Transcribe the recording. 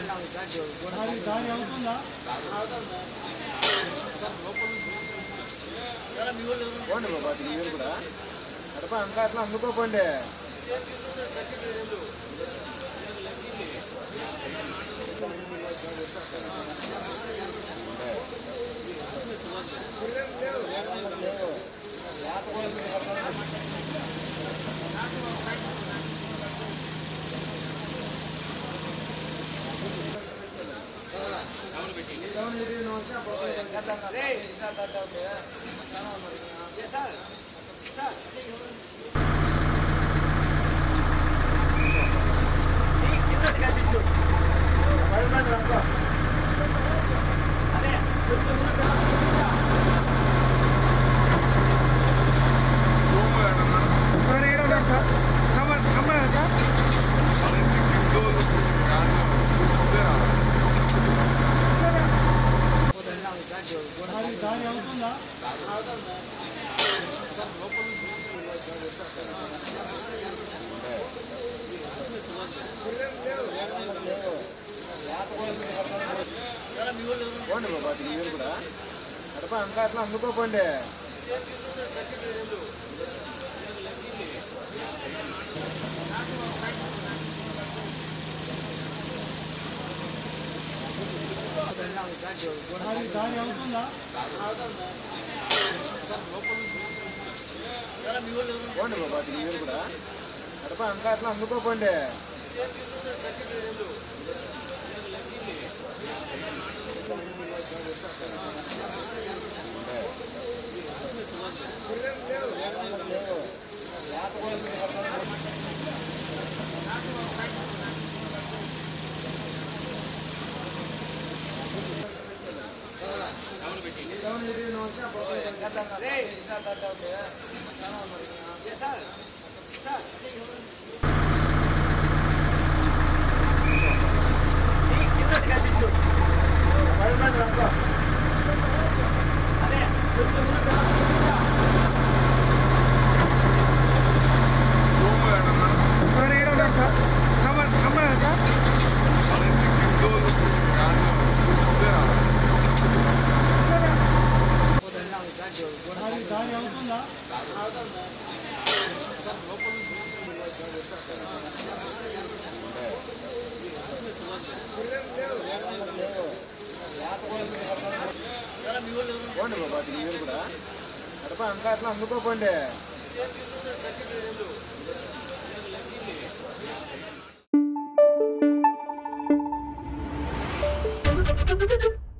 దారి దారి అవుతుందా పోండి బాబా మీరు కూడా కడప అంతా అట్లా అందుకోపోండి సార్ ఏడు ఉన్నారు సార్ సామాన్ అమ్మాయి సార్ దారి దారి అవుతుందా పోండి బాబా మీరు కూడా కడప అంతా అట్లా అందుకోపోండి దారి దారి అవుతుందా పోండి బాబా మీరు కూడా కడప అంతా అట్లా అందుకోపోండి సార్ ఏడు ఉన్నారు సార్ సామాన్ అమ్మాయి సార్ దారి దారి అవుతుందా పోండి బాబా మీరు కూడా కడప అంతా అట్లా అందుకోపోండి Thank you.